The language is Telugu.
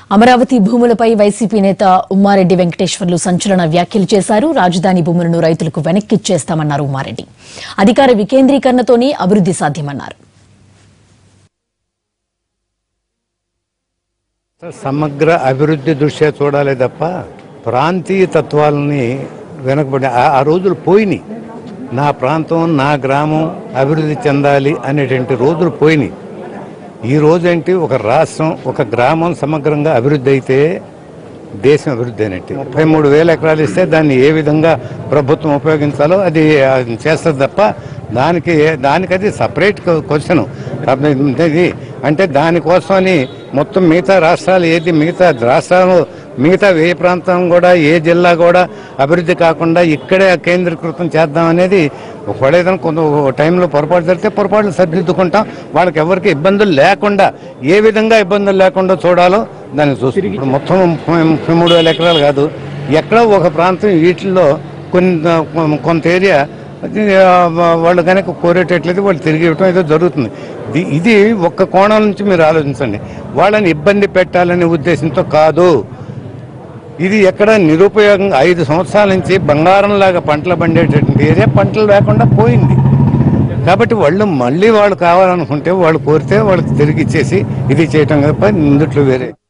అమరావతి భూములపై వైసీపీ నేత ఉమ్మారెడ్డి వెంకటేశ్వర్లు సంచలన వ్యాఖ్యలు చేశారు రాజధాని భూములను రైతులకు వెనక్కిచ్చేస్తామన్నారు ఉమ్మారెడ్డి అధికార వికేంద్రీకరణతోనే అభివృద్ది సాధ్యమన్నారు సమగ్ర అభివృద్ధి దృష్ట్యా చూడాలి తప్ప ప్రాంతీయ తత్వాలని వెనకబడి ఆ- ఆ రోజులు పోయినాయి నా ప్రాంతం నా గ్రామం అభివృద్ధి చెందాలి అనేటువంటి రోజులు పోయినాయి ఈ రోజేంటి ఒక రాష్ట్రం ఒక గ్రామం సమగ్రంగా అభివృద్ధి అయితే దేశం అభివృద్ధి అయినట్టు ముప్పై మూడు వేల ఎకరాలు ఇస్తే దాన్ని ఏ విధంగా ప్రభుత్వం ఉపయోగించాలో అది ఆ, చేస్తుంది తప్ప దానికి దానికి అది సపరేట్ క్వశ్చన్ ఇది అంటే దానికోసమని మొత్తం మిగతా రాష్ట్రాలు ఏది మిగతా రాష్ట్రాలు మిగతా ఏ ప్రాంతం కూడా ఏ జిల్లా కూడా అభివృద్ధి కాకుండా ఇక్కడే కేంద్రీకృతం చేద్దాం అనేది ఒకవేళ ఏదైనా కొంత ఒక టైంలో పొరపాటు జరిగితే పొరపాట్లు సరిదిద్దుకుంటాం వాళ్ళకి ఎవరికి ఇబ్బందులు లేకుండా ఏ విధంగా ఇబ్బందులు లేకుండా చూడాలో దాన్ని చూస్తుంది ఇప్పుడు మొత్తం ముప్పై ముప్పై మూడు వేల ఎకరాలు కాదు ఎక్కడో ఒక ప్రాంతం వీటిల్లో కొన్ని కొంత ఏరియా అది, ఆ, వాళ్ళు కనుక కోరేటట్లయితే వాళ్ళు తిరిగి ఇవ్వటం ఏదో జరుగుతుంది ఇది- ఇది ఒక్క కోణం నుంచి మీరు ఆలోచించండి వాళ్ళని ఇబ్బంది పెట్టాలనే ఉద్దేశంతో కాదు ఇది ఎక్కడ నిరుపయోగంగా ఐదు సంవత్సరాల నుంచి బంగారంలాగా పంటలు పండేటటువంటి ఏరియా పంటలు లేకుండా పోయింది కాబట్టి వాళ్ళు మళ్ళీ వాళ్ళు కావాలనుకుంటే వాళ్ళు కోరితే వాళ్ళకి తిరిగి ఇచ్చేసి ఇది చేయటం తప్ప ఇందుట్లో వేరే